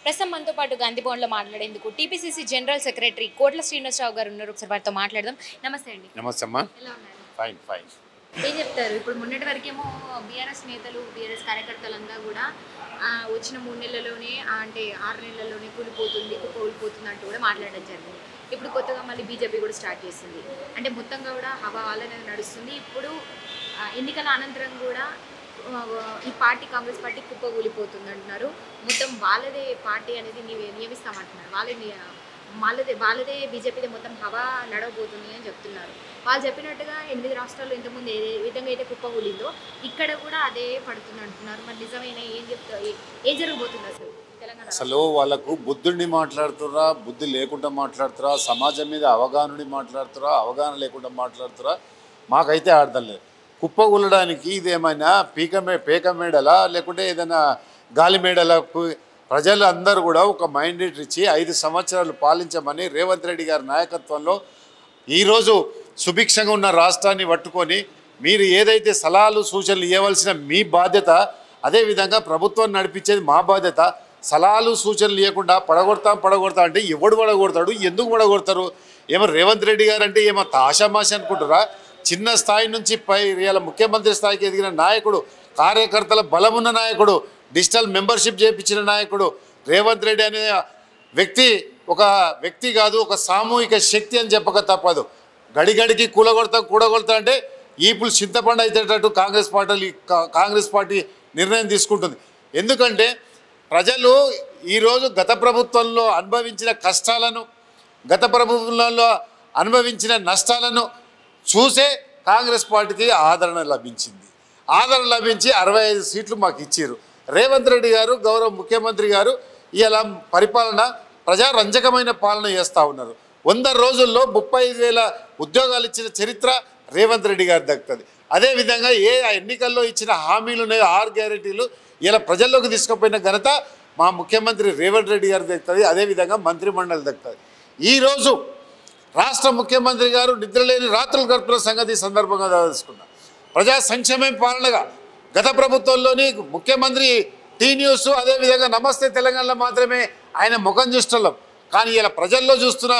ప్రస్తుతం మనతో పాటు గాంధీ భవన్లో మాట్లాడేందుకు టీపీసీసీ జనరల్ సెక్రటరీ కోట్ల శ్రీనివాసరావు గారు ఉన్నారు ఒకసారి వారితో మాట్లాడదాం నమస్తే అండి నమస్తే అమ్మా ఎలా ఉన్నారు ఫైన్ ఫైన్ ఏం చెప్తారు ఇప్పుడు మొన్నటి వరకేమో బీఆర్ఎస్ నేతలు బీఆర్ఎస్ కార్యకర్తలంతా కూడా ఆ, వచ్చిన మూడు నెలల్లోనే ఆ, అంటే ఆరు నెలల్లోనే కూలిపోతుంది కూలిపోతుంది అంటూ కూడా మాట్లాడడం జరిగింది ఇప్పుడు కొత్తగా మళ్ళీ బీజేపీ కూడా స్టార్ట్ చేసింది అంటే మొత్తంగా కూడా హవా వాళ్ళనే నడుస్తుంది ఇప్పుడు ఆ, ఎన్నికల అనంతరం కూడా ఆ, ఈ పార్టీ కాంగ్రెస్ పార్టీ కుప్పకూలిపోతుంది అంటున్నారు మొత్తం వాళ్ళదే పార్టీ అనేది నియ- నియమిస్తామంటున్నారు వాళ్ళే నియ- వాళ్ళదే వాళ్ళదే బీజేపీదే మొత్తం హవా నడవబోతుంది అని చెప్తున్నారు వాళ్ళు చెప్పినట్టుగా ఎనిమిది రాష్ట్రాల్లో ఇంతకుముందు ఏ విధంగా అయితే కుప్పకూలిందో ఇక్కడ కూడా అదే పడుతుంది అంటున్నారు మరి నిజమైన ఏం చెప్తారు ఏ- ఏం జరగబోతుంది అసలు తెలంగాణ అసలు వాళ్ళకు బుద్ధుడిని మాట్లాడుతురా బుద్ధి లేకుండా మాట్లాడుతురా సమాజం మీద అవగాహనని మాట్లాడుతురా అవగాహన లేకుండా మాట్లాడుతురా మాకైతే అర్థం లేదు కుప్పగూలడానికి ఇదేమైనా పీక మే పేక మేడలా లేకుంటే ఏదైనా గాలి మేడలకు ప్రజలు అందరూ కూడా ఒక మైండెట్ ఇచ్చి ఐదు సంవత్సరాలు పాలించమని రేవంత్ రెడ్డి గారి నాయకత్వంలో ఈరోజు సుభిక్షంగా ఉన్న రాష్ట్రాన్ని పట్టుకొని మీరు ఏదైతే సలహాలు సూచనలు ఇవ్వవలసిన మీ బాధ్యత అదేవిధంగా ప్రభుత్వం నడిపించేది మా బాధ్యత సలహాలు సూచనలు ఇవ్వకుండా పడగొడతాం పడగొడతా అంటే ఎవడు పడగొడతాడు ఎందుకు పడగొడతారు ఏమో రేవంత్ రెడ్డి గారు అంటే ఏమో ఆశామాష అనుకుంటారా చిన్న స్థాయి నుంచి పై ఇవాళ ముఖ్యమంత్రి స్థాయికి ఎదిగిన నాయకుడు కార్యకర్తల బలమున్న నాయకుడు డిజిటల్ మెంబర్షిప్ చేయించిన నాయకుడు రేవంత్ రెడ్డి అనే వ్యక్తి ఒక వ్యక్తి కాదు ఒక సామూహిక శక్తి అని చెప్పక తప్పదు గడిగడికి కూలగొడతా కూడగొడతా అంటే ఈపులు చింతపండు అయితేటట్టు కాంగ్రెస్ పార్టీ కాంగ్రెస్ పార్టీ నిర్ణయం తీసుకుంటుంది ఎందుకంటే ప్రజలు ఈరోజు గత ప్రభుత్వంలో అనుభవించిన కష్టాలను గత ప్రభుత్వంలో అనుభవించిన నష్టాలను చూసే కాంగ్రెస్ పార్టీకి ఆదరణ లభించింది ఆదరణ లభించి అరవై ఐదు సీట్లు మాకు ఇచ్చారు రేవంత్ రెడ్డి గారు గౌరవ ముఖ్యమంత్రి గారు ఇలా పరిపాలన ప్రజారంజకమైన పాలన చేస్తూ ఉన్నారు వంద రోజుల్లో ముప్పై ఐదు వేల ఉద్యోగాలు ఇచ్చిన చరిత్ర రేవంత్ రెడ్డి గారి దక్కుతుంది అదేవిధంగా ఏ ఎన్నికల్లో ఇచ్చిన హామీలు ఉన్నాయో ఆరు గ్యారెంటీలు ఇలా ప్రజల్లోకి తీసుకుపోయిన ఘనత మా ముఖ్యమంత్రి రేవంత్ రెడ్డి గారు దక్కుతుంది అదేవిధంగా మంత్రిమండలి దక్కుతుంది ఈరోజు రాష్ట్ర ముఖ్యమంత్రి గారు నిద్రలేని రాత్రులు గడుపుల సంగతి ఈ సందర్భంగా తెలుసుకున్నాం ప్రజా సంక్షేమం పాలనగా గత ప్రభుత్వంలోని ముఖ్యమంత్రి టీ న్యూస్ అదేవిధంగా నమస్తే తెలంగాణలో మాత్రమే ఆయన ముఖం చూస్తున్నాం కానీ ఇలా ప్రజల్లో చూస్తున్న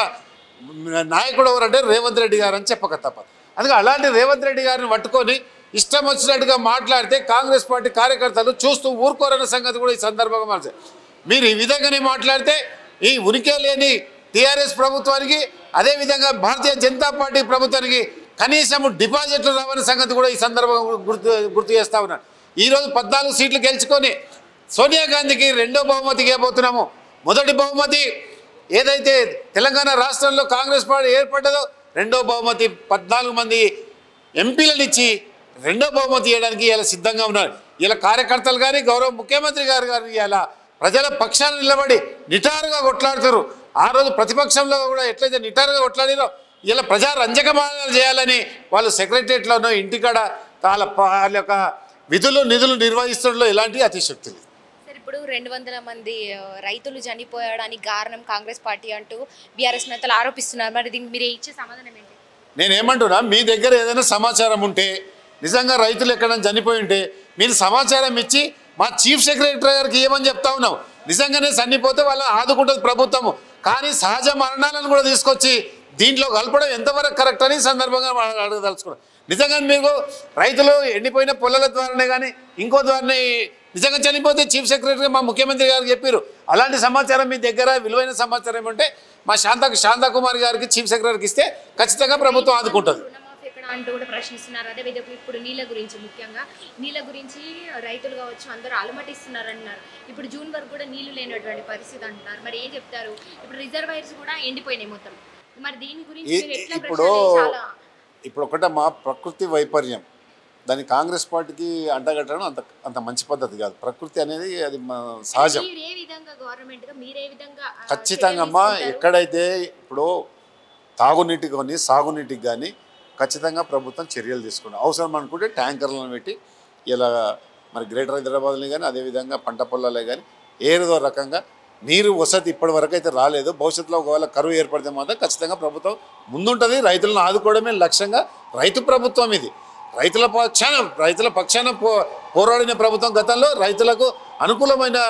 నాయకుడు ఎవరంటే రేవంత్ రెడ్డి గారు అని చెప్పక తప్పదు అందుకే అలాంటి రేవంత్ రెడ్డి గారిని పట్టుకొని ఇష్టం వచ్చినట్టుగా మాట్లాడితే కాంగ్రెస్ పార్టీ కార్యకర్తలు చూస్తూ ఊరుకోరన్న సంగతి కూడా ఈ సందర్భంగా మార్చారు మీరు ఈ విధంగానే మాట్లాడితే ఈ ఉనికి లేని టీఆర్ఎస్ ప్రభుత్వానికి అదేవిధంగా భారతీయ జనతా పార్టీ ప్రభుత్వానికి కనీసం డిపాజిట్లు రావని సంగతి కూడా ఈ సందర్భంగా గుర్తు గుర్తు చేస్తా ఉన్నాను ఈరోజు పద్నాలుగు సీట్లు గెలుచుకొని సోనియా గాంధీకి రెండో బహుమతికి ఇవ్వబోతున్నాము మొదటి బహుమతి ఏదైతే తెలంగాణ రాష్ట్రంలో కాంగ్రెస్ పార్టీ ఏర్పడ్డదో రెండో బహుమతి పద్నాలుగు మంది ఎంపీలను ఇచ్చి రెండో బహుమతి ఇవ్వడానికి ఇలా సిద్ధంగా ఉన్నారు ఇలా కార్యకర్తలు కానీ గౌరవ ముఖ్యమంత్రి గారు కానీ ఇలా ప్రజల పక్షాన నిలబడి నిటారుగా కొట్లాడుతారు ఆ రోజు ప్రతిపక్షంలో కూడా ఎట్లయితే నిటారుగా కొట్లాడిరో ఇలా ప్రజా రంజకమానాలు చేయాలని వాళ్ళు సెక్రటరియట్లోనో ఇంటికాడ వాళ్ళ ప- వాళ్ళ యొక్క విధులు నిధులు నిర్వహిస్తుండలో ఎలాంటి అతిశక్తి లేదు సార్ ఇప్పుడు రెండు వందల మంది ఆ, రైతులు చనిపోయడానికి కారణం కాంగ్రెస్ పార్టీ అంటూ బీఆర్ఎస్ నేతలు ఆరోపిస్తున్నారు మరి దీనికి మీరు ఇచ్చే సమాధానం ఏంటి నేనేమంటున్నా మీ దగ్గర ఏదైనా సమాచారం ఉంటే నిజంగా రైతులు ఎక్కడైనా చనిపోయి ఉంటే మీరు సమాచారం ఇచ్చి మా చీఫ్ సెక్రటరీ గారికి ఏమని చెప్తా ఉన్నాం నిజంగానే చనిపోతే వాళ్ళని ఆదుకుంటుంది ప్రభుత్వము కానీ సహజ మరణాలను కూడా తీసుకొచ్చి దీంట్లో కలపడం ఎంతవరకు కరెక్ట్ అని ఈ సందర్భంగా మనం అడగదలుచుకున్నాం నిజంగా మీకు రైతులు ఎండిపోయిన పొలాల ద్వారానే కానీ ఇంకో ద్వారానే నిజంగా చనిపోతే చీఫ్ సెక్రటరీ మా ముఖ్యమంత్రి గారికి చెప్పారు అలాంటి సమాచారం మీ దగ్గర విలువైన సమాచారం ఏమంటే మా శాంత శాంతకుమార్ గారికి చీఫ్ సెక్రటరీకి ఇస్తే ఖచ్చితంగా ప్రభుత్వం ఆదుకుంటుంది రుణమాఫీ ఎక్కడ అంటూ కూడా ప్రశ్నిస్తున్నారు అదే విధంగా ఇప్పుడు నీళ్ళ గురించి ముఖ్యంగా నీళ్ళ గురించి రైతులు కావచ్చు అందరూ అలమటిస్తున్నారు అంటున్నారు ఇప్పుడు జూన్ వరకు కూడా నీళ్లు లేనటువంటి పరిస్థితి అంటున్నారు మరి ఏం చెప్తారు ఇప్పుడు రిజర్వాయర్స్ కూడా ఎండిపోయినాయి మొత్తం మరి దీని గురించి ఈ- మీరు ఎట్లా ఇప్పుడు ప్రశ్నలు చాలా ఇప్పుడు ఒకటమ్మా ప్రకృతి వైపర్యం దాన్ని కాంగ్రెస్ పార్టీకి అంటగట్టడం అంత అంత మంచి పద్ధతి కాదు ప్రకృతి అనేది అది మా సహజం మీరు ఏ విధంగా గవర్నమెంట్ గా మీరు ఏ విధంగా ఆ, ఖచ్చితంగా అమ్మా చర్యలు తీసుకుంటారు? ఎక్కడైతే ఇప్పుడు తాగునీటికి కానీ సాగునీటికి కానీ ఖచ్చితంగా ప్రభుత్వం చర్యలు తీసుకున్నాం అవసరం అనుకుంటే ట్యాంకర్లను పెట్టి ఇలా మరి గ్రేటర్ హైదరాబాద్లో కానీ అదేవిధంగా పంట పొలాలే కానీ ఏదో రకంగా నీరు వసతి ఇప్పటి వరకు అయితే రాలేదు భవిష్యత్తులో ఒకవేళ కరువు ఏర్పడితే మాత్రం ఖచ్చితంగా ప్రభుత్వం ముందుంటుంది రైతులను ఆదుకోవడమే లక్ష్యంగా రైతు ప్రభుత్వం ఇది రైతుల పక్షాన రైతుల పక్షాన పో పోరాడిన ప్రభుత్వం గతంలో రైతులకు అనుకూలమైన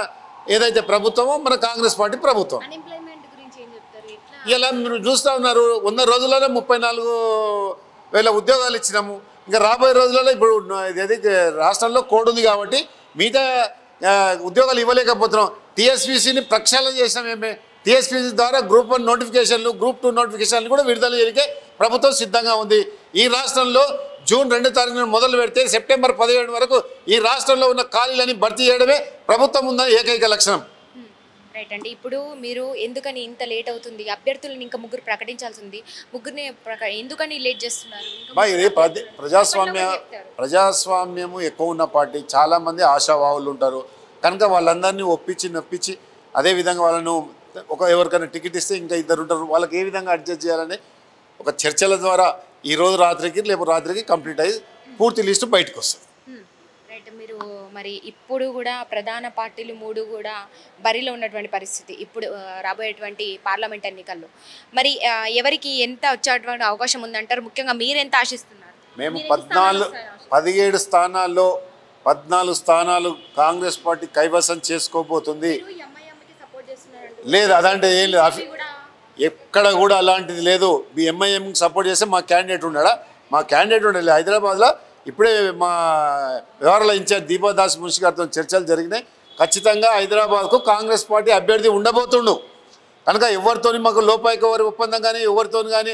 ఏదైతే ప్రభుత్వమో మన కాంగ్రెస్ పార్టీ ప్రభుత్వం అన్ఎంప్లాయ్మెంట్ గురించి ఏం చెప్తారు ఎట్లా ఇలా మీరు చూస్తూ ఉన్నారు వంద రోజుల్లోనే ముప్పై నాలుగు వేల ఉద్యోగాలు ఇచ్చినాము ఇంకా రాబోయే రోజులలో ఇప్పుడు ఇది రాష్ట్రంలో కోడ్ ఉంది కాబట్టి మిగతా ఆ, ఉద్యోగాలు ఇవ్వలేకపోతున్నాం టీఎస్పీసీని ప్రక్షాళన చేసినాం ఏమే టీఎస్పీసీ ద్వారా గ్రూప్ వన్ నోటిఫికేషన్లు గ్రూప్ టూ నోటిఫికేషన్లు కూడా విడుదల చేయడానికి ప్రభుత్వం సిద్ధంగా ఉంది ఈ రాష్ట్రంలో జూన్ రెండు తారీఖున మొదలు పెడితే సెప్టెంబర్ పదిహేడు వరకు ఈ రాష్ట్రంలో ఉన్న ఖాళీలని భర్తీ చేయడమే ప్రభుత్వం ఉందని ఏకైక లక్షణం రైట్ అండి ఇప్పుడు మీరు ఎందుకని ఇంత లేట్ అవుతుంది అభ్యర్థులను ఇంకా ముగ్గురు ప్రకటించాల్సి ఉంది ముగ్గురిని ప్రక- ఎందుకని లేట్ చేస్తున్నారు ఇంకా బా ఇది ప్రజ- ప్రజాస్వామ్య చెప్పండి, ఒకటి చెప్తారు. ప్రజాస్వామ్యము ఎక్కువ ఉన్న పార్టీ చాలామంది ఆశావాహులు ఉంటారు కనుక వాళ్ళందరినీ ఒప్పించి నొప్పించి అదే విధంగా వాళ్ళను ఒక ఎవరికైనా టికెట్ ఇస్తే ఇంకా ఇద్దరు ఉంటారు వాళ్ళకి ఏ విధంగా అడ్జస్ట్ చేయాలని ఒక చర్చల ద్వారా ఈ రోజు రాత్రికి రేపు రాత్రికి కంప్లీట్ అయ్యి పూర్తి లిస్టు బయటకు వస్తుంది హ్మ్. రైట్ మీరు మరి ఇప్పుడు కూడా ప్రధాన పార్టీలు మూడు కూడా బరిలో ఉన్నటువంటి పరిస్థితి ఇప్పుడు ఆ, రాబోయేటువంటి పార్లమెంట్ ఎన్నికల్లో మరి ఆ, ఎవరికి ఎంత వచ్చేటువంటి అవకాశం ఉందంటారు ముఖ్యంగా మీరు ఎంత ఆశిస్తున్నారు మేము మీరు ఎన్ని పద్నాలుగు స్థానాలు వస్తాయని పదిహేడు స్థానాల్లో పద్నాలుగు స్థానాలు కాంగ్రెస్ పార్టీ కైవసం చేసుకోబోతుంది మీరు ఈ అమ్మాయికి సపోర్ట్ చేస్తున్నారంటే లేదు అదంటే ఏం లేదు అఫి- కూడా ఎక్కడ కూడా అలాంటిది లేదు మీ ఎంఐఎం సపోర్ట్ చేస్తే మా క్యాండిడేట్ ఉన్నాడా మా క్యాండిడేట్ ఉండలే హైదరాబాద్లో ఇప్పుడే మా వ్యవహారాల ఇన్ఛార్జ్ దీపాదాస్ మున్షి గారితో చర్చలు జరిగినాయి ఖచ్చితంగా హైదరాబాద్కు కాంగ్రెస్ పార్టీ అభ్యర్థి ఉండబోతుండు కనుక ఎవరితోని మాకు లోపాయిక వారి ఒప్పందం కానీ ఎవరితో కానీ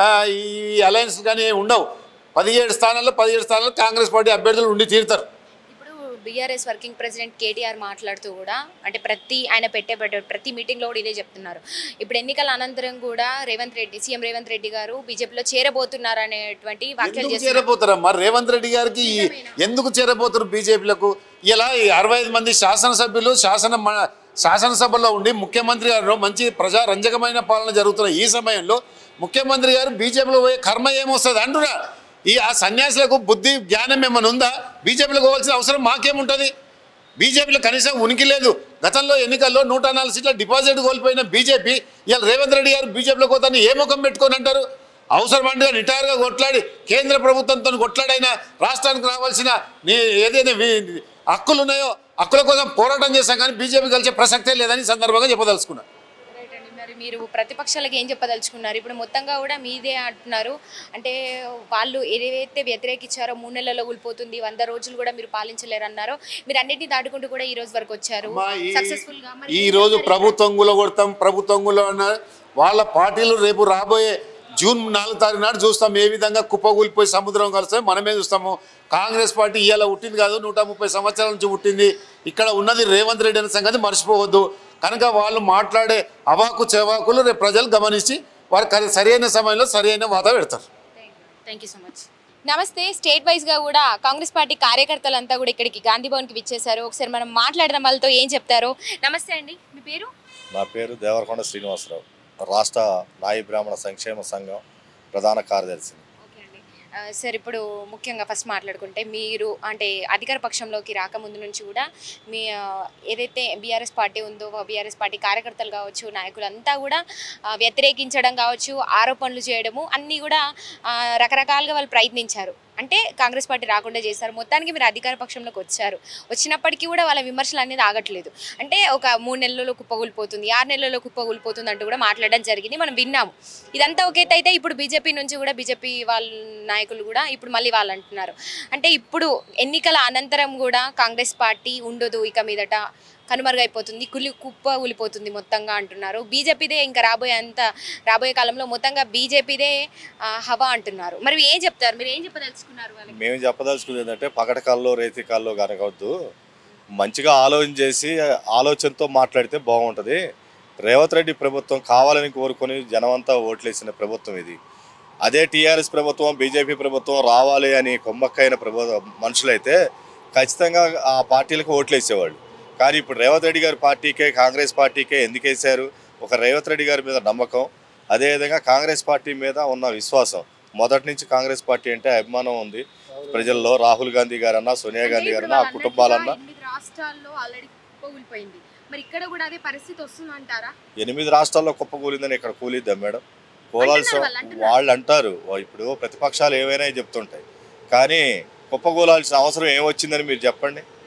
ఈ అలయన్స్ కానీ ఏమి ఉండవు పదిహేడు స్థానాల్లో పదిహేడు స్థానాల్లో కాంగ్రెస్ పార్టీ అభ్యర్థులు ఉండి తీరుతారు ఇప్పుడు బీఆర్ఎస్ వర్కింగ్ ప్రెసిడెంట్ కేటీఆర్ మాట్లాడుతూ కూడా అంటే ప్రతి ఆయన పెట్టే పెట్టే ప్రతి మీటింగ్లో కూడా ఇదే చెప్తున్నారు ఇప్పుడు ఎన్నికల అనంతరం కూడా రేవంత్ రెడ్డి సీఎం రేవంత్ రెడ్డి గారు బీజేపీలో చేరబోతున్నారు అనేటువంటి వ్యాఖ్యలు ఎందుకు చేస్తున్నారు చేరబోతారా మరి రేవంత్ రెడ్డి గారికి ఈ- ఎందుకు చేరబోతారు బీజేపీలకు ఇలా ఈ అరవై ఐదు మంది శాసనసభ్యులు శాసన మ- శాసనసభలో ఉండి ముఖ్యమంత్రి గారు మంచి ప్రజారంజకమైన పాలన జరుగుతున్న ఈ సమయంలో ముఖ్యమంత్రి గారు బీజేపీలో పోయే కర్మ ఏమొస్తుంది అంటున్నా ఈ ఆ సన్యాసులకు బుద్ధి జ్ఞానం ఏమైనా ఉందా బీజేపీలో పోవాల్సిన అవసరం మాకేముంటుంది బీజేపీలో కనీసం ఉనికి లేదు గతంలో ఎన్నికల్లో నూట నాలుగు సీట్ల డిపాజిట్ కోల్పోయిన బీజేపీ ఇవాళ రేవంత్ రెడ్డి గారు బీజేపీలో పోతాను ఏ ముఖం పెట్టుకొని అంటారు అవసరమంటే నిటారుగా కొట్లాడి కేంద్ర ప్రభుత్వంతో కొట్లాడైనా రాష్ట్రానికి రావాల్సిన నీ ఏదైతే వి- హక్కులు ఉన్నాయో హక్కుల కోసం పోరాటం చేశాం కానీ బీజేపీ కలిసే ప్రసక్తే లేదని ఈ సందర్భంగా చెప్పదలుచుకున్నా రైట్ అండి మరి మీరు ప్రతిపక్షాలకు ఏం చెప్పదలుచుకున్నారు ఇప్పుడు మొత్తంగా కూడా మీదే అంటున్నారు అంటే వాళ్ళు ఏదైతే వ్యతిరేకించారో మూడు నెలల్లో కూలిపోతుంది వంద రోజులు కూడా మీరు పాలించలేరు అన్నారో మీరు అన్నిటిని దాటుకుంటూ కూడా ఈ రోజు వరకు వచ్చారు అమ్మా, ఈ- సక్సెస్ఫుల్ గా మరి ఈ ఏం రోజు చెప్తారు? ప్రభుత్వం కొడతాం ప్రభుత్వం అన్నారు వాళ్ళ పార్టీలు రేపు రాబోయే జూన్ నాలుగు తారీఖు నాడు చూస్తాం ఏ విధంగా కుప్పగూలిపోయి సముద్రం కలుస్తాయి మనమే చూస్తాము కాంగ్రెస్ పార్టీ ఇవాళ పుట్టింది కాదు నూట ముప్పై సంవత్సరాల నుంచి పుట్టింది ఇక్కడ ఉన్నది రేవంత్ రెడ్డి అనే సంగతి మర్చిపోవద్దు కనుక వాళ్ళు మాట్లాడే అవాకు చెవాకులు రేపు ప్రజలు గమనించి వారు కరి- సరైన సమయంలో సరైన వాత పెడతారు thank you so much namaste state wise గా కూడా కాంగ్రెస్ పార్టీ కార్యకర్తలంతా కూడా ఇక్కడికి గాంధీ భవన్ కి విచ్చేశారు ఒకసారి మనం మాట్లాడదాం వాళ్ళతో ఏం చెప్తారో నమస్తే అండి మీ పేరు నా పేరు దేవరకొండ శ్రీనివాసరావు రాష్ట్ర నాయి బ్రాహ్మణ సంక్షేమ సంఘం ప్రధాన కార్యదర్శి ఓకే అండి ఆ, సార్ ఇప్పుడు ముఖ్యంగా ఫస్ట్ మాట్లాడుకుంటే మీరు అంటే అధికార పక్షంలోకి రాకముందు నుంచి కూడా మీ ఆ, ఏదైతే బీఆర్ఎస్ పార్టీ ఉందో బీఆర్ఎస్ పార్టీ కార్యకర్తలు కావచ్చు నాయకులంతా కూడా ఆ, వ్యతిరేకించడం కావచ్చు ఆరోపణలు చేయడము అన్నీ కూడా ఆ, రకరకాలుగా వాళ్ళు ప్రయత్నించారు అంటే కాంగ్రెస్ పార్టీ రాకుండా చేశారు మొత్తానికి మీరు అధికార పక్షంలోకి వచ్చారు వచ్చినప్పటికీ కూడా వాళ్ళ విమర్శలు అనేది ఆగట్లేదు అంటే ఒక మూడు నెలల్లో కుప్పగూలిపోతుంది ఆరు నెలల్లో కుప్పగూలిపోతుంది అంటూ కూడా మాట్లాడడం జరిగింది మనం విన్నాము ఇదంతా ఒక ఎత్తు అయితే ఇప్పుడు బీజేపీ నుంచి కూడా బీజేపీ వాళ్ళ నాయకులు కూడా ఇప్పుడు మళ్ళీ వాళ్ళు అంటున్నారు అంటే ఇప్పుడు ఎన్నికల అనంతరం కూడా కాంగ్రెస్ పార్టీ ఉండదు ఇక మీదట కనుమరుగైపోతుంది కులి కుప్ప ఊలిపోతుంది మొత్తంగా అంటున్నారు బీజేపీదే ఇంకా రాబోయే అంత రాబోయే కాలంలో మొత్తంగా బీజేపీదే ఆ, హవా అంటున్నారు మరి ఏం చెప్తారు మీరు ఏం చెప్పదలుచుకున్నారు వాళ్ళకి మేము చెప్పదలుచుకునేది ఏంటంటే పగటకాల్లో రేతికాల్లో కనకవద్దు మంచిగా ఆలోచన చేసి ఆలోచనతో మాట్లాడితే బాగుంటుంది రేవంత్ రెడ్డి ప్రభుత్వం కావాలని కోరుకొని జనమంతా ఓట్లేసిన ప్రభుత్వం ఇది అదే టీఆర్ఎస్ ప్రభుత్వం బీజేపీ ప్రభుత్వం రావాలి అని కొమ్మక్కైన ప్రభు మనుషులైతే ఖచ్చితంగా ఆ పార్టీలకు ఓట్లేసేవాళ్ళు కానీ ఇప్పుడు రేవంత్ రెడ్డి గారి పార్టీకే కాంగ్రెస్ పార్టీకే ఎందుకు వేశారు ఒక రేవంత్ రెడ్డి గారి మీద నమ్మకం అదేవిధంగా కాంగ్రెస్ పార్టీ మీద ఉన్న విశ్వాసం మొదటి నుంచి కాంగ్రెస్ పార్టీ అంటే అభిమానం ఉంది ప్రజల్లో రాహుల్ గాంధీ గారన్నా సోనియా గాంధీ గారన్నా ఆ కుటుంబాలన్నా ఎనిమిది రాష్ట్రాల్లో ఆల్రెడీ కుప్పగూలిపోయింది మరి ఇక్కడ కూడా అదే పరిస్థితి వస్తుందంటారా ఎనిమిది రాష్ట్రాల్లో కుప్పకూలిందని ఇక్కడ కూలిద్దాం మేడం కూలాల్సిన అంటున్నారు వాళ్ళు, అంటున్నారు. వాళ్ళు అంటారు ఓ ఇప్పుడు ప్రతిపక్షాలు ఏవైనా చెప్తుంటాయి కానీ కుప్పకూలాల్సిన అవసరం ఏమొచ్చిందని మీరు చెప్పండి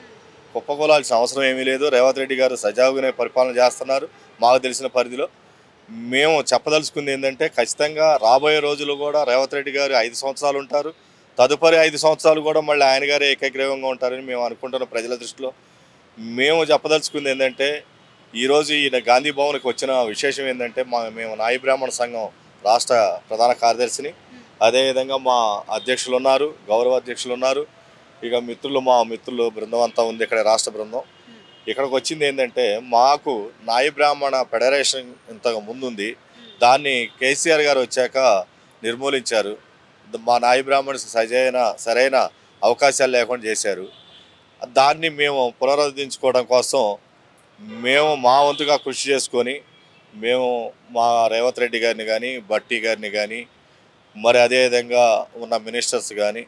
కుప్పకూలాల్సిన అవసరం ఏమీ లేదు రేవంత్ రెడ్డి గారు సజావుగానే పరిపాలన చేస్తున్నారు మాకు తెలిసిన పరిధిలో మేము చెప్పదలుచుకుంది ఏంటంటే ఖచ్చితంగా రాబోయే రోజులు కూడా రేవంత్ రెడ్డి గారు ఐదు సంవత్సరాలు ఉంటారు తదుపరి ఐదు సంవత్సరాలు కూడా మళ్ళీ ఆయన గారే ఏకగ్రీవంగా ఉంటారని మేము అనుకుంటున్నాం ప్రజల దృష్టిలో మేము చెప్పదలుచుకుంది ఏంటంటే ఈరోజు ఈయన గాంధీ భవన్కి వచ్చిన విశేషం ఏంటంటే మా మేము నాయి బ్రాహ్మణ సంఘం రాష్ట్ర ప్రధాన కార్యదర్శిని అదేవిధంగా మా అధ్యక్షులు ఉన్నారు గౌరవ అధ్యక్షులు ఉన్నారు ఇక మిత్రులు మా మిత్రులు బృందం అంతా ఉంది ఇక్కడ రాష్ట్ర బృందం ఇక్కడికి వచ్చింది ఏంటంటే మాకు నాయి బ్రాహ్మణ ఫెడరేషన్ ఇంతకు ముందుంది దాన్ని కేసీఆర్ గారు వచ్చాక నిర్మూలించారు ద- మా నాయి బ్రాహ్మణ్స్ సజైన సరైన అవకాశాలు లేకుండా చేశారు దాన్ని మేము పునరుద్ధరించుకోవడం కోసం మేము మా వంతుగా కృషి చేసుకొని మేము మా రేవంత్ రెడ్డి గారిని కానీ బట్టి గారిని కానీ మరి అదేవిధంగా ఉన్న మినిస్టర్స్ కానీ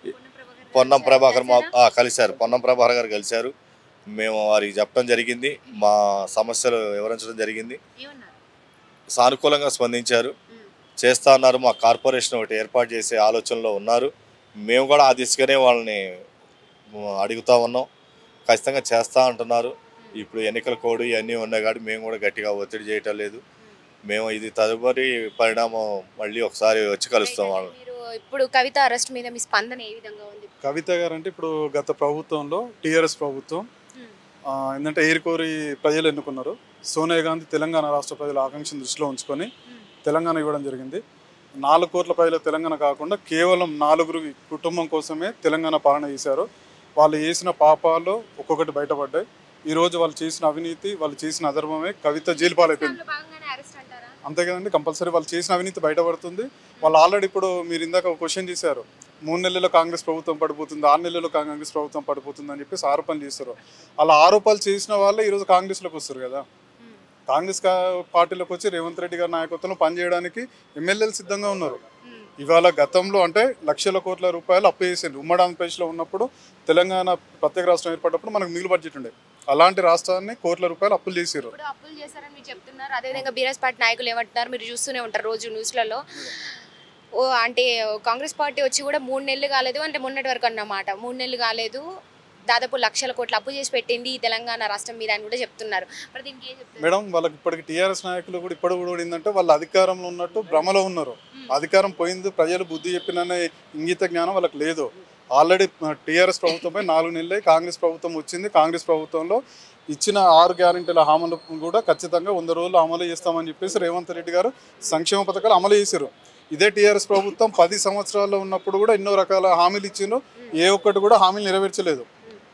పొన్నం ప్రభాకర్ మా ఆ, కలిశారు పొన్నం ప్రభాకర్ గారు కలిశారు మేము వారికి చెప్పడం జరిగింది మా సమస్యలు వివరించడం జరిగింది ఏమన్నారు సానుకూలంగా స్పందించారు ఉమ్. చేస్తా అన్నారు మా కార్పొరేషన్ ఒకటి ఏర్పాటు చేసే ఆలోచనలో ఉన్నారు మేము కూడా ఆ దిశగానే వాళ్ళని ఉమ్, అడుగుతా ఉన్నాం ఖచ్చితంగా చేస్తా అంటున్నారు ఇప్పుడు ఎన్నికల కోడ్ ఇవన్నీ ఉన్నాయి కాబట్టి మేము కూడా గట్టిగా ఒత్తిడి చేయటం లేదు మేము ఇది తదుపరి పరిణామం మళ్ళీ ఒకసారి వచ్చి కలుస్తాం వాళ్ళని మీరు ఇప్పుడు కవిత అరెస్ట్ మీద మీ స్పందన ఏ విధంగా ఉంది కవిత గారు అంటే ఇప్పుడు గత ప్రభుత్వంలో టీఆర్ఎస్ ప్రభుత్వం ఉమ్. ఆ, ఏంటంటే ఏరుకోరి ప్రజలు ఎన్నుకున్నారు సోనియా గాంధీ తెలంగాణ రాష్ట్ర ప్రజల ఆకాంక్షను దృష్టిలో ఉంచుకొని ఉమ్. తెలంగాణ ఇవ్వడం జరిగింది నాలుగు కోట్ల ప్రజల తెలంగాణ కాకుండా కేవలం నాలుగురు కుటుంబం కోసమే తెలంగాణ పాలన చేశారు వాళ్ళు చేసిన పాపాలు ఒక్కొక్కటి బయటపడ్డాయి ఈ రోజు వాళ్ళు చేసిన అవినీతి వాళ్ళు చేసిన అధర్మమే కవిత జైలు పాలైపోయింది దాంట్లో భాగంగానే అరెస్ట్ అంటారా అంతే కదండి కంపల్సరీ వాళ్ళు చేసిన అవినీతి బయటపడుతుంది వాళ్ళు ఆల్రెడీ ఇప్పుడు మీరు ఇందాక ఒక క్వశ్చన్ చేశారు మూడు నెలల్లో కాంగ్రెస్ ప్రభుత్వం పడిపోతుంది ఆరు నెలల్లో కాంగ్రెస్ ప్రభుత్వం పడిపోతుంది అని చెప్పేసి ఆరోపణలు చేస్తారు అలా ఆరోపణలు చేసిన వాళ్ళే ఈరోజు కాంగ్రెస్లోకి వస్తారు కదా ఉమ్. కాంగ్రెస్ కా- పార్టీలోకి వచ్చి రేవంత్ రెడ్డి గారి నాయకత్వంలో పనిచేయడానికి ఎమ్మెల్యేలు సిద్ధంగా ఉన్నారు ఉమ్. ఇవాళ గతంలో అంటే లక్షల కోట్ల రూపాయలు అప్పు చేసింది ఉమ్మడి ఆంధ్రప్రదేశ్లో ఉన్నప్పుడు తెలంగాణ ప్రత్యేక రాష్ట్రం ఏర్పడినప్పుడు మనకు మిగులు బడ్జెట్ ఉండే అలాంటి రాష్ట్రాన్ని కోట్ల రూపాయలు అప్పులు చేసారు ఇప్పుడు అప్పులు చేశారని మీరు చెప్తున్నారు అదేవిధంగా బీఆర్ఎస్ పార్టీ నాయకులు ఏమంటున్నారు మీరు చూస్తూనే ఉంటారు రోజు న్యూస్లలో ఓ అంటే కాంగ్రెస్ పార్టీ వచ్చి కూడా మూడు నెలలు కాలేదు అంటే మొన్నటి వరకు అన్నమాట మూడు నెలలు కాలేదు దాదాపు లక్షల కోట్ల అప్పు చేసి పెట్టింది ఈ తెలంగాణ రాష్ట్రం మీద అని కూడా చెప్తున్నారు మరి దీనికి ఏం చెప్తారు మేడం వాళ్ళకి ఇప్పటికి టీఆర్ఎస్ నాయకులు కూడా ఇప్పుడు కూడా ఏంటంటే వాళ్ళు అధికారంలో ఉన్నట్టు భ్రమలో ఉన్నారు అధికారం పోయింది ప్రజలు బుద్ధి చెప్పిననే ఇంగిత జ్ఞానం వాళ్ళకి లేదు ఆల్రెడీ టీఆర్ఎస్ ప్రభుత్వంపై నాలుగు నెలలై కాంగ్రెస్ ప్రభుత్వం వచ్చింది కాంగ్రెస్ ప్రభుత్వంలో ఇచ్చిన ఆరు గ్యారెంటీల హామీలు కూడా ఖచ్చితంగా వంద రోజులు అమలు చేస్తామని చెప్పేసి రేవంత్ రెడ్డి గారు సంక్షేమ పథకాలు అమలు చేశారు ఇదే టీఆర్ఎస్ ప్రభుత్వం పది సంవత్సరాల్లో ఉన్నప్పుడు కూడా ఎన్నో రకాల హామీలు ఇచ్చిండ్రు ఏ ఒక్కటి కూడా హామీలు నెరవేర్చలేదు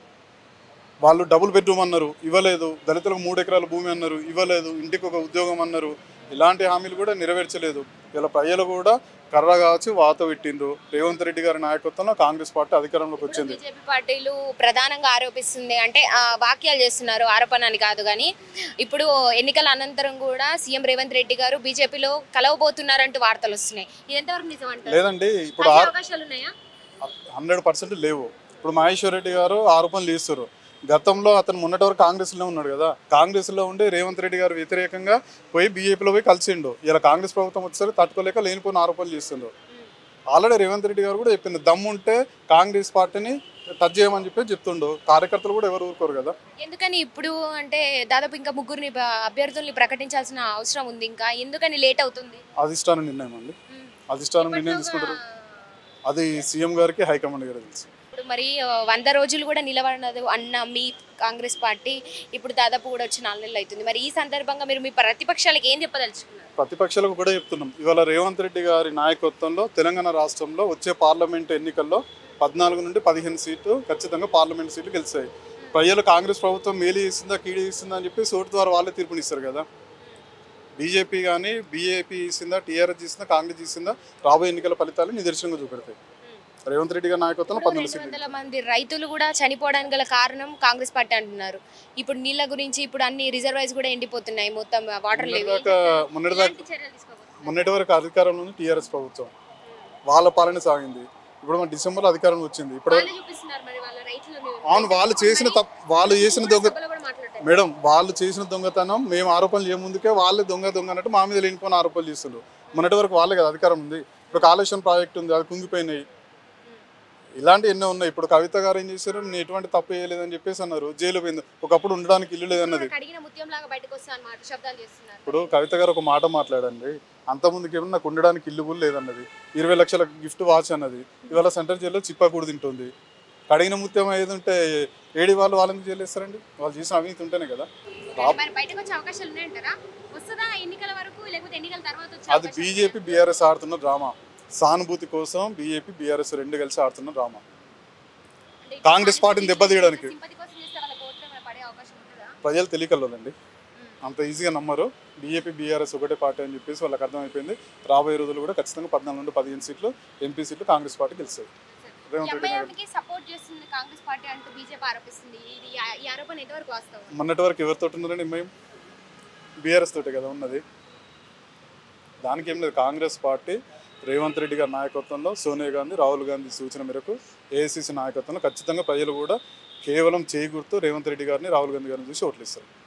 వాళ్ళు డబుల్ బెడ్రూమ్ అన్నారు ఇవ్వలేదు దళితులకు మూడు ఎకరాల భూమి అన్నారు ఇవ్వలేదు ఇంటికి ఒక ఉద్యోగం అన్నారు ఇలాంటి హామీలు కూడా నెరవేర్చలేదు ఇలా ప్రజలు కూడా కర్ర కావచ్చు వాత పెట్టిండ్రు రేవంత్ రెడ్డి గారి నాయకత్వంలో కాంగ్రెస్ పార్టీ అధికారంలోకి వచ్చింది బీజేపీ పార్టీలు ప్రధానంగా ఆరోపిస్తుంది అంటే ఆ, వాక్యాలు చేస్తున్నారు ఆరోపణ అని కాదు కానీ ఇప్పుడు ఎన్నికల అనంతరం కూడా సీఎం రేవంత్ రెడ్డి గారు బీజేపీలో కలవబోతున్నారంటూ వార్తలు వస్తున్నాయి ఇది ఎంతవరకు నిజం అంటారు లేదండి ఇప్పుడు కలిసే అవకాశాలు ఉన్నాయా హండ్రెడ్ పర్సెంట్ లేవు ఇప్పుడు మహేశ్వర్ రెడ్డి గారు ఆరోపణలు చేస్తారు గతంలో అతను మొన్నటి వరకు కాంగ్రెస్లో ఉన్నాడు కదా కాంగ్రెస్లో ఉండి రేవంత్ రెడ్డి గారు వ్యతిరేకంగా పోయి బీజేపీలో పోయి కలిసిండు ఇలా కాంగ్రెస్ ప్రభుత్వం వచ్చేసరికి తట్టుకోలేక లేనిపోయిన ఆరోపణలు చేస్తుండ్రు ఆల్రెడీ రేవంత్ రెడ్డి గారు కూడా చెప్పిండు దమ్ముంటే కాంగ్రెస్ పార్టీని టచ్ చేయమని చెప్పి చెప్తుండు కార్యకర్తలు కూడా ఎవరు ఊరుకోరు కదా ఎందుకని ఇప్పుడు అంటే దాదాపు ఇంకా ముగ్గురిని ప- అభ్యర్థుల్ని ప్రకటించాల్సిన అవసరం ఉంది ఇంకా ఎందుకని లేట్ అవుతుంది అధిష్టానం నిర్ణయం అండి ఉమ్. అధిష్టానం నిర్ణయం తీసుకుంటారు అది సీఎం గారికి హైకమాండ్ గారికి తెలుసు ఇప్పుడు మరి ఆ, వంద రోజులు కూడా నిలబడదు అన్న మీ కాంగ్రెస్ పార్టీ ఇప్పుడు దాదాపు కూడా వచ్చి నాలుగు నెలలు అవుతుంది మరి ఈ సందర్భంగా మీరు మీ ప్రతిపక్షాలకు ఏం చెప్పదలుచుకున్నారు ప్రతిపక్షాలకు కూడా చెప్తున్నాం ఇవాళ రేవంత్ రెడ్డి గారి నాయకత్వంలో తెలంగాణ రాష్ట్రంలో వచ్చే పార్లమెంట్ ఎన్నికల్లో పద్నాలుగు నుండి పదిహేను సీట్లు ఖచ్చితంగా పార్లమెంట్ సీట్లు గెలిచాయి ప్రజలు కాంగ్రెస్ ప్రభుత్వం మేలు చేసిందా కీడు చేసిందా అని చెప్పి సోటు ద్వారా వాళ్ళే తీర్పునిస్తారు కదా బీజేపీ కానీ బీఏపీ ఇస్తుందా టీఆర్ఎస్ ఇస్తుందా కాంగ్రెస్ ఇస్తుందా రాబోయే ఎన్నికల ఫలితాలు నిదర్శనంగా చూపెడతాయి రేవంత్ రెడ్డి గారి నాయకత్వంలో ఇప్పుడు పద్నాలుగు రెండు సీట్లు వందల మంది రైతులు కూడా చనిపోవడానికి గల కారణం కాంగ్రెస్ పార్టీ అంటున్నారు ఇప్పుడు నీళ్ళ గురించి ఇప్పుడు అన్ని రిజర్వాయర్స్ కూడా ఎండిపోతున్నాయి మొత్తం వాటర్ లేవు మొన్నటిదాకా మొన్నటిదాకా ఎలాంటి చర్యలు తీసుకోబోతున్నారు? మొన్నటి వరకు అధికారంలో ఉంది టీఆర్ఎస్ ప్రభుత్వం వాళ్ళ పాలన సాగింది ఇప్పుడు మన డిసెంబర్ అధికారం వచ్చింది ఇప్పుడు వాళ్ళే చూపిస్తున్నారు మరి వాళ్ళ రైతులను అవును వాళ్ళు చేసిన తప్పు వాళ్ళు చేసిన దొంగ సభలో కూడా మాట్లాడతారు మేడం వాళ్ళు చేసిన దొంగతనం మేము ఆరోపణలు చేయముందుకే వాళ్ళే దొంగ దొంగ అన్నట్టు మా మీద లేనిపోయిన ఆరోపణలు చేస్తున్నారు మొన్నటి వరకు వాళ్ళే కదా అధికారం ఉంది ఇప్పుడు కాళేశ్వరం ప్రాజెక్ట్ ఉంది అది కుంగిపోయినాయి ఇలాంటి ఎన్నో ఉన్నాయి ఇప్పుడు కవిత గారు ఏం చేశారు నేను ఎటువంటి తప్పు చేయలేదని చెప్పేసి అన్నారు జైలు పోయింది ఒకప్పుడు ఉండడానికి ఇల్లు లేదన్నది కడిగిన ముత్యం లాగా బయటకు వస్తా అన్నమాట శబ్దాలు చేస్తున్నారు ఇప్పుడు కవిత గారు ఒక మాట మాట్లాడండి అంత ముందుకి ఏమన్నా నాకు ఉండడానికి ఇల్లు కూడా లేదన్నది ఇరవై లక్షల గిఫ్ట్ వాచ్ అన్నది ఇవాళ సెంటర్ జైల్లో చిప్పా కూడా తింటుంది కడిగిన ముత్యం ఏది ఉంటే ఏడి వాళ్ళు వాళ్ళని జైలు వేస్తారండి వాళ్ళు చేసిన అవినీతి ఉంటేనే కదా మరి బయటకు వచ్చే అవకాశాలు ఉన్నాయంటారా వస్తుందా ఎన్నికల వరకు లేకపోతే ఎన్నికల తర్వాత వచ్చే అది బీజేపీ బీఆర్ఎస్ ఆడుతున్న డ్రామా సానుభూతి కోసం బీజేపీ బీఆర్ఎస్ రెండు కలిసి ఆడుతున్న డ్రామా కాంగ్రెస్ పార్టీని దెబ్బతీయడానికి. సింపతి కోసం చేస్తే వాళ్ళ ఓట్లు ఏమైనా పడే అవకాశం ఉంటుందా ప్రజలు తెలియకల్లోదండి అంత ఈజీగా నమ్మరు బీజేపీ బీఆర్ఎస్ ఒకటే పార్టీ అని చెప్పేసి వాళ్ళకి అర్థమైపోయింది రాబోయే రోజులు కూడా ఖచ్చితంగా పద్నాలుగు నుండి పదిహేను సీట్లు ఎంపీ సీట్లు కాంగ్రెస్ పార్టీ గెలుస్తాయి రేవంత్ రెడ్డి గారు ఎంఐఎంకి సపోర్ట్ చేస్తుంది కాంగ్రెస్ పార్టీ అంటూ బీజేపీ ఆరోపిస్తుంది ఇది ఆ- ఈ ఆరోపణ ఎంతవరకు వాస్తవం మొన్నటి వరకు ఎవరితో ఉన్నారండి మేము బీఆర్ఎస్ తోటి కదా ఉన్నది దానికి ఏం లేదు కాంగ్రెస్ పార్టీ రేవంత్ రెడ్డి గారి నాయకత్వంలో సోనియా గాంధీ రాహుల్ గాంధీ సూచన మేరకు ఏఐసీసీ నాయకత్వంలో ఖచ్చితంగా ప్రజలు కూడా కేవలం చేయి గుర్తు రేవంత్ రెడ్డి గారిని రాహుల్ గాంధీ గారిని చూసి ఓట్లు ఇస్తారు